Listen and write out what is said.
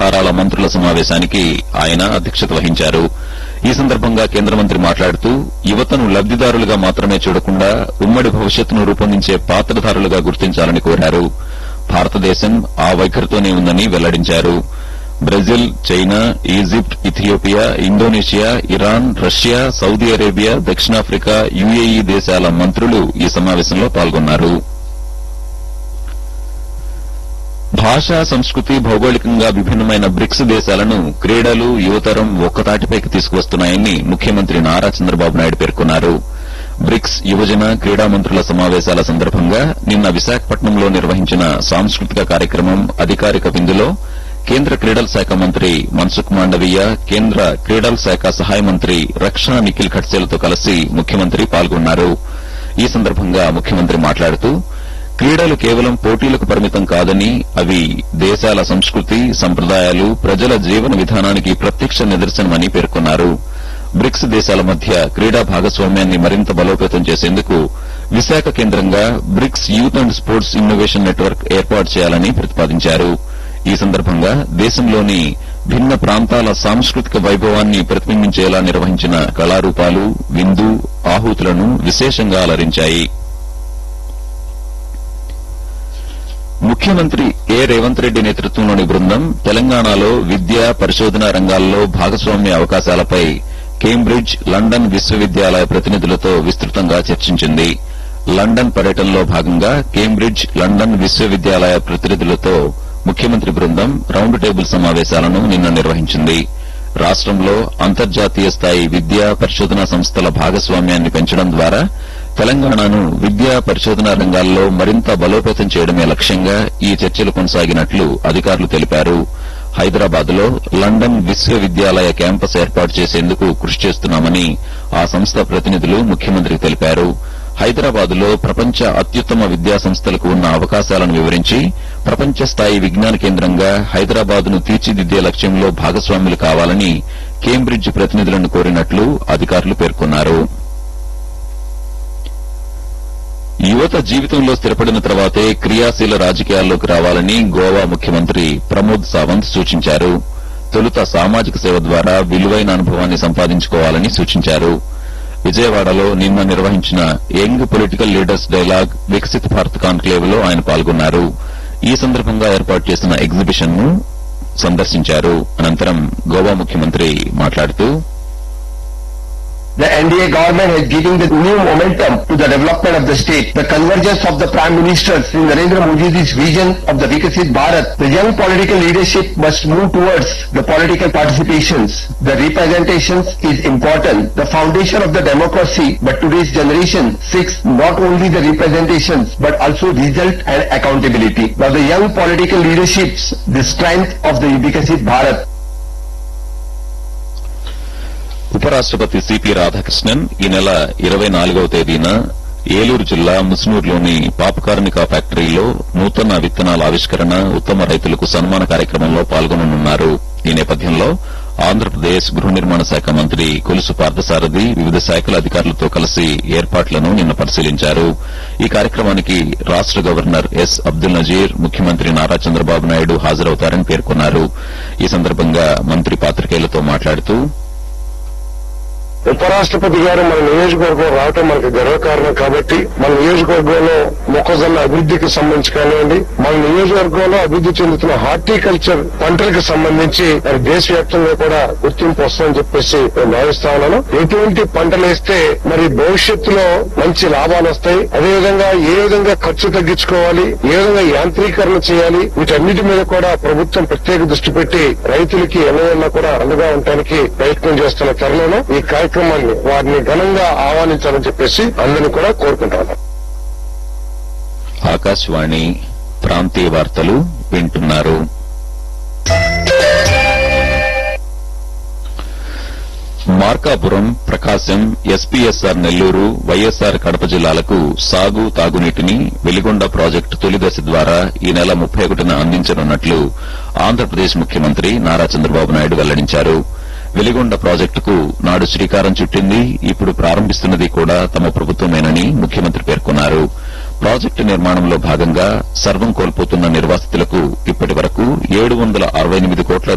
ధారాళ మంత్రుల సమావేశానికి ఆయన అధ్యక్షత వహించారు ఈ సందర్భంగా కేంద్ర మంత్రి మాట్లాడుతూ యువతను లబ్దిదారులుగా మాత్రమే చూడకుండా ఉమ్మడి భవిష్యత్తును రూపొందించే పాత్రధారులుగా గుర్తించాలని కోరారు భారతదేశం ఆ వైఖరితోనే ఉందని వెల్లడించారు Brazil China Egypt Ethiopia Indonesia Iran Russia Saudi Arabia దక్షిణాఫ్రికా యుఏఈ దేశాల మంత్రులు ఈ సమావేశంలో పాల్గొన్నారు భాష సంస్కృతి భౌగోళికంగా విభిన్నమైన బ్రిక్స్ దేశాలను క్రీడలు యువతరం ఒక్కతాటిపైకి తీసుకువస్తున్నాయని ముఖ్యమంత్రి నారా చంద్రబాబు నాయుడు పేర్కొన్నారు బ్రిక్స్ యువజన క్రీడా మంత్రుల సమావేశాల సందర్భంగా నిన్న విశాఖపట్నంలో నిర్వహించిన సాంస్కృతిక కార్యక్రమం అధికారిక విందులో కేంద్ర క్రీడల శాఖ మంత్రి మన్సుఖ్ మాండవీయ కేంద్ర క్రీడల శాఖ సహాయ మంత్రి రక్షణ నిఖిల్ ఖడ్సేలతో కలిసి ముఖ్యమంత్రి పాల్గొన్నారు ఈ సందర్భంగా ముఖ్యమంత్రి మాట్లాడుతూ క్రీడలు కేవలం పోటీలకు పరిమితం కాదని అవి దేశాల సంస్కృతి సంప్రదాయాలు ప్రజల జీవన విధానానికి ప్రత్యక్ష నిదర్శనమని పేర్కొన్నారు బ్రిక్స్ దేశాల మధ్య క్రీడా భాగస్వామ్యాన్ని మరింత బలోపేతం చేసేందుకు విశాఖ కేంద్రంగా BRICS youth and sports innovation network ఏర్పాటు చేయాలని ప్రతిపాదించారు ఈ సందర్భంగా దేశంలోని భిన్న ప్రాంతాల సాంస్కృతిక వైభవాన్ని ప్రతిబింబించేలా నిర్వహించిన కళారూపాలు విందు ఆహుతులను విశేషంగా అలరించాయి ముఖ్యమంత్రి ఏ రేవంత్ రెడ్డి నేతృత్వంలోని బృందం తెలంగాణలో విద్య పరిశోధన రంగాల్లో భాగస్వామ్య అవకాశాలపై కేంబ్రిడ్జ్ లండన్ విశ్వవిద్యాలయ ప్రతినిధులతో విస్తృతంగా చర్చించింది లండన్ పర్యటనలో భాగంగా కేంబ్రిడ్జ్ లండన్ విశ్వవిద్యాలయ ప్రతినిధులతో ముఖ్యమంత్రి బృందం రౌండ్ టేబుల్ సమావేశాలను నిన్న నిర్వహించింది రాష్టంలో అంతర్జాతీయ స్థాయి విద్యా పరిశోధనా సంస్థల భాగస్వామ్యాన్ని పెంచడం ద్వారా తెలంగాణను విద్యా పరిశోధనా రంగాల్లో మరింత బలోపేతం చేయడమే లక్ష్యంగా ఈ చర్చలు కొనసాగినట్లు అధికారులు తెలిపారు హైదరాబాద్ లో లండన్ విశ్వవిద్యాలయ క్యాంపస్ ఏర్పాటు చేసేందుకు కృషి చేస్తున్నామని ఆ సంస్థ ప్రతినిధులు ముఖ్యమంత్రికి తెలిపారు హైదరాబాద్ లో ప్రపంచ అత్యుత్తమ విద్యా సంస్థలకు ఉన్న అవకాశాలను వివరించి ప్రపంచ స్థాయి విజ్ఞాన కేంద్రంగా హైదరాబాద్ ను తీర్చిదిద్దే లక్ష్యంలో భాగస్వాములు కావాలని కేంబ్రిడ్జ్ ప్రతినిధులను కోరినట్లు అధికారులు పేర్కొన్నారు యువత జీవితంలో స్థిరపడిన తర్వాతే క్రియాశీల రాజకీయాల్లోకి రావాలని గోవా ముఖ్యమంత్రి ప్రమోద్ సావంత్ సూచించారు తొలుత సామాజిక సేవ ద్వారా విలువైన అనుభవాన్ని సంపాదించుకోవాలని సూచించారు విజయవాడలో నిన్న నిర్వహించిన young political leaders dialogue Vikasit Bharat conclave లో ఆయన పాల్గొన్నారు ఈ సందర్భంగా ఏర్పాటు చేసిన ఎగ్జిబిషన్ ను సందర్శించారు అనంతరం గోవా ముఖ్యమంత్రి మాట్లాడుతూ The NDA government is giving the new momentum to the development of the state. The convergence of the Prime Minister Sri Narendra Modi's vision of the Vikasit Bharat. The young political leadership must move towards the political participations. The representations is important. The foundation of the democracy, but today's generation seeks not only the representations, but also result and accountability. Now the young political leaderships, the strength of the Vikasit Bharat. ఉపరాష్టపతి CP Radhakrishnan ఈ నెల ఇరవై నాలుగవ తేదీన ఏలూరు జిల్లా ముస్నూరులోని పాపకార్మిక ఫ్యాక్టరీలో నూతన విత్తనాల ఆవిష్కరణ ఉత్తమ రైతులకు సన్మాన కార్యక్రమంలో పాల్గొననున్నారు ఈ నేపథ్యంలో ఆంధ్రప్రదేశ్ గృహ నిర్మాణ శాఖ మంత్రి కొలుసు పార్థసారథి వివిధ శాఖల అధికారులతో కలిసి ఏర్పాట్లను నిన్న పరిశీలించారు ఈ కార్యక్రమానికి రాష్ట గవర్నర్ ఎస్ అబ్దుల్ నజీర్ ముఖ్యమంత్రి నారా చంద్రబాబు నాయుడు హాజరవుతారని పేర్కొన్నారు ఈ సందర్భంగా మంత్రి పాత్రికేయులతో మాట్లాడుతూ ఉపరాష్ట్రపతి గారు మన నియోజకవర్గం రావటం మనకు గర్వకారణం కాబట్టి మన నియోజకవర్గంలో మొక్కజొన్న అభివృద్ధికి సంబంధించి కానివ్వండి మన నియోజకవర్గంలో అభివృద్ధి చెందుతున్న హార్టికల్చర్ పంటలకు సంబంధించి మరి దేశవ్యాప్తంగా కూడా గుర్తింపు వస్తుందని చెప్పేసి నేను భావిస్తా ఉన్నాను ఎటువంటి పంటలు వేస్తే మరి భవిష్యత్తులో మంచి లాభాలు వస్తాయి అదేవిధంగా ఏ విధంగా ఖర్చు తగ్గించుకోవాలి ఏ విధంగా యాంత్రీకరణ చేయాలి వీటన్నిటి మీద కూడా ప్రభుత్వం ప్రత్యేక దృష్టి పెట్టి రైతులకి ఎన్నో కూడా అండగా ఉండటానికి ప్రయత్నం చేస్తున్న తరుణంలో ఈ కార్యక్రమాన్ని వారిని ఘనంగా ఆహ్వానించాలని చెప్పేసి అందరినీ కూడా కోరుకుంటాను ఆకాశవాణి ప్రాంతీయ వార్తలు వింటున్నారు మార్కాపురం ప్రకాశం ఎస్పీఎస్ఆర్ నెల్లూరు వైఎస్ఆర్ కడప జిల్లాలకు సాగు తాగునీటిని వెలిగొండ ప్రాజెక్టు తొలి దశ ద్వారా ఈ నెల ముప్పై ఒకటిన అందించనున్నట్లు ఆంధ్రప్రదేశ్ ముఖ్యమంత్రి నారా చంద్రబాబు నాయుడు వెల్లడించారు వెలిగొండ ప్రాజెక్టుకు నాడు శ్రీకారం చుట్టింది ఇప్పుడు ప్రారంభిస్తున్నది కూడా తమ ప్రభుత్వమేనని ముఖ్యమంత్రి పేర్కొన్నారు ప్రాజెక్టు నిర్మాణంలో భాగంగా సర్వం కోల్పోతున్న నిర్వాసితులకు ఇప్పటి వరకు ఏడు వందల అరవై ఎనిమిది కోట్ల